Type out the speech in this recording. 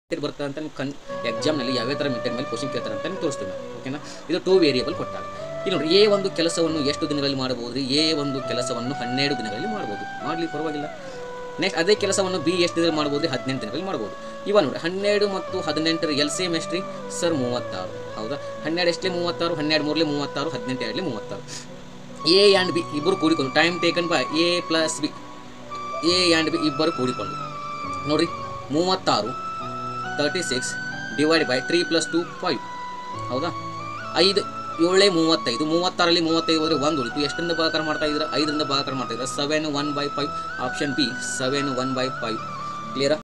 method ಬರ್ತದೆ ಅಂತ ನೀವು ಕನ್ ಎಕ್ಸಾಮ್ನಲ್ಲಿ ಯಾವ ಥರ ಮೆಥಡ್ ಮೇಲೆ ಕ್ವಶನ್ ಕೇಳ್ತಾರೆ ಅಂತ ನಿಮ್ಗೆ ತೋರಿಸ್ತೀವಿ ನಾವು ಓಕೆನಾ ಇದು ಟೂ ವೇರಿಯಬಲ್ ಕೊಟ್ಟಾಗ ಇಲ್ಲಿ ನೋಡಿ ಎ ಒಂದು ಕೆಲಸವನ್ನು ಎಷ್ಟು ದಿನಗಳಲ್ಲಿ ಮಾಡಬಹುದು ರೀ ಎ ಒಂದು ಕೆಲಸವನ್ನು ಹನ್ನೆರಡು ದಿನಗಳಲ್ಲಿ ಮಾಡ್ಬೋದು ಮಾಡಲಿ ಪರವಾಗಿಲ್ಲ ನೆಕ್ಸ್ಟ್ ಅದೇ ಕೆಲಸವನ್ನು ಬಿ ಎಷ್ಟು ದಿನದಲ್ಲಿ ಮಾಡ್ಬೋದು ರೀ ಹದಿನೆಂಟು ದಿನಗಳಲ್ಲಿ ಮಾಡ್ಬೋದು ಇವಾಗ ನೋಡಿ ಹನ್ನೆರಡು ಮತ್ತು ಹದಿನೆಂಟರ ಎಲ್ ಸಿ ಎಮ್ ಎಷ್ಟು ರೀ ಸರ್ ಮೂವತ್ತಾರು ಹೌದಾ ಹನ್ನೆರಡು ಎಷ್ಟೇ ಮೂವತ್ತಾರು ಹನ್ನೆರಡು ಮೂರಲಿ ಮೂವತ್ತಾರು ಹದಿನೆಂಟು ಎರಡಲಿ ಮೂವತ್ತಾರು ಎ ಆ್ಯಂಡ್ ಬಿ ಇಬ್ಬರು ಕೂಡಿಕೊಂಡು time taken by A plus B A and B ಇಬ್ಬರು ಕೂಡಿಕೊಂಡು ನೋಡಿರಿ ಮೂವತ್ತಾರು thirty six divide by three plus two five ಹೌದಾ ಐದು ಏಳೇ ಮೂವತ್ತೈದು ಮೂವತ್ತಾರಲ್ಲಿ ಮೂವತ್ತೈದು ಹೋದರೆ ಒಂದು ಉಳಿತು ಎಷ್ಟರಿಂದ ಭಾಗಾಕಾರ ಮಾಡ್ತಾ ಇದ್ರೆ ಐದರಿಂದ ಭಾಗಾಕಾರ ಮಾಡ್ತಾ ಇದ್ರೆ seven one by five option B seven one by five ಕ್ಲಿಯರಾ